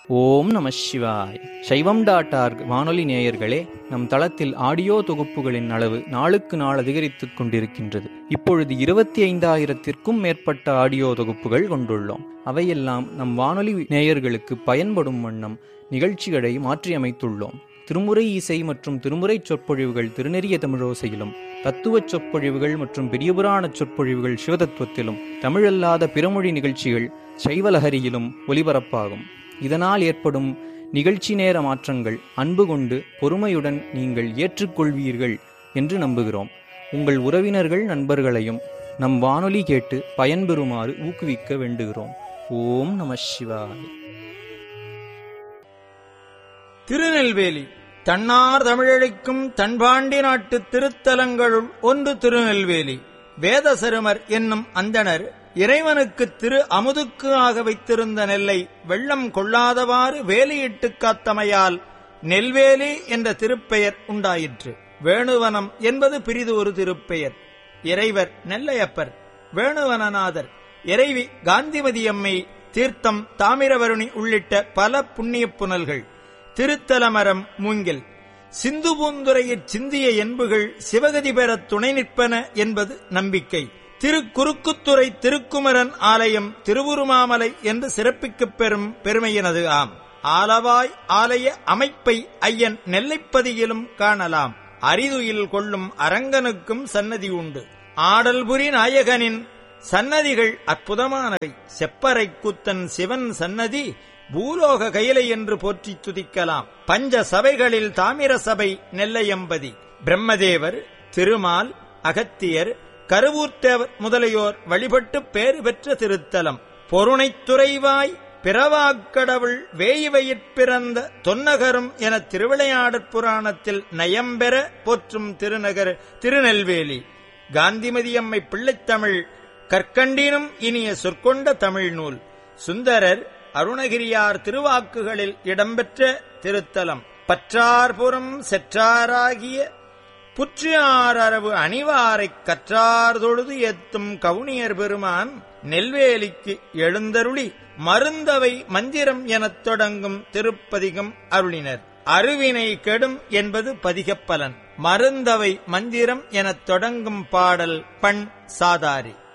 ஓம் நம சிவாய் சைவம் டாட் ஆர்க் வானொலி நேயர்களே நம் தளத்தில் ஆடியோ தொகுப்புகளின் அளவு நாளுக்கு நாள் அதிகரித்துக் கொண்டிருக்கின்றது இப்பொழுது இருபத்தி ஐந்தாயிரத்திற்கும் மேற்பட்ட ஆடியோ தொகுப்புகள் கொண்டுள்ளோம் அவையெல்லாம் நம் வானொலி நேயர்களுக்கு பயன்படும் வண்ணம் நிகழ்ச்சிகளை மாற்றியமைத்துள்ளோம் திருமுறை இசை மற்றும் திருமுறை சொற்பொழிவுகள் திருநெறிய தமிழோசையிலும் தத்துவச் சொற்பொழிவுகள் மற்றும் பெரியபுராண சொற்பொழிவுகள் சிவதத்துவத்திலும் தமிழல்லாத பிறமொழி நிகழ்ச்சிகள் சைவலஹரியிலும் ஒலிபரப்பாகும் இதனால் ஏற்படும் நிகழ்ச்சி நேர மாற்றங்கள் அன்பு கொண்டு பொறுமையுடன் நீங்கள் ஏற்றுக்கொள்வீர்கள் என்று நம்புகிறோம் உங்கள் உறவினர்கள் நண்பர்களையும் நம் வானொலி கேட்டு பயன்பெறுமாறு ஊக்குவிக்க வேண்டுகிறோம் ஓம் நம சிவாய் திருநெல்வேலி தன்னார் தமிழழைக்கும் தன்பாண்டி நாட்டு திருத்தலங்களுள் ஒன்று திருநெல்வேலி வேதசருமர் என்னும் அந்தணர் இறைவனுக்கு திரு அமுதுக்கு ஆக வைத்திருந்த நெல்லை வெள்ளம் கொள்ளாதவாறு வேலியிட்டுக் காத்தமையால் நெல்வேலி என்ற திருப்பெயர் உண்டாயிற்று வேணுவனம் என்பது பிரிது ஒரு திருப்பெயர் இறைவர் நெல்லையப்பர் வேணுவனநாதர் இறைவி காந்திமதியம்மை தீர்த்தம் தாமிரவருணி உள்ளிட்ட பல புண்ணியப் புனல்கள் திருத்தலமரம் மூங்கில் சிந்து பூந்துரையிற் சிந்திய என்புகள் சிவகதி பெறத் துணை நிற்பன என்பது நம்பிக்கை திருக்குறுக்குத்துறை திருக்குமரன் ஆலயம் திருவுருமாமலை என்று சிறப்பிக்கப் பெறும் பெருமையினது ஆம் ஆலவாய் ஆலய அமைப்பை ஐயன் நெல்லைப்பதியிலும் காணலாம் அரிதுயில் கொள்ளும் அரங்கனுக்கும் சன்னதி உண்டு ஆடல்புரி நாயகனின் சன்னதிகள் அற்புதமானவை செப்பறை கூத்தன் சிவன் சன்னதி பூலோக கைலை என்று போற்றி துதிக்கலாம் பஞ்ச சபைகளில் தாமிர சபை நெல்லையம்பதி பிரம்மதேவர் திருமால் அகத்தியர் கருவூர்த்தேவர் முதலியோர் வழிபட்டு பேறு பெற்ற திருத்தலம் பொருணைத்துறைவாய் பிறவாக்கடவுள் வேயிவயிற் பிறந்த தொன்னகரும் என திருவிளையாடற் புராணத்தில் நயம்பெற போற்றும் திருநகர் திருநெல்வேலி காந்திமதியம்மை பிள்ளைத்தமிழ் கற்கண்டினும் இனிய சொற்கொண்ட தமிழ் நூல் சுந்தரர் அருணகிரியார் திருவாக்குகளில் இடம்பெற்ற திருத்தலம் பற்றார்புறம் செற்றாராகிய புற்றியாரரவு அணிவாரைக் கற்றார் தொழுது எத்தும் கவுனியர் பெருமான் நெல்வேலிக்கு எழுந்தருளி மருந்தவை மந்திரம் எனத் தொடங்கும் திருப்பதிகம் அருளினர் அருவினை கெடும் என்பது பதிகப்பலன் மருந்தவை மந்திரம் எனத் தொடங்கும் பாடல் பண் சாதாரி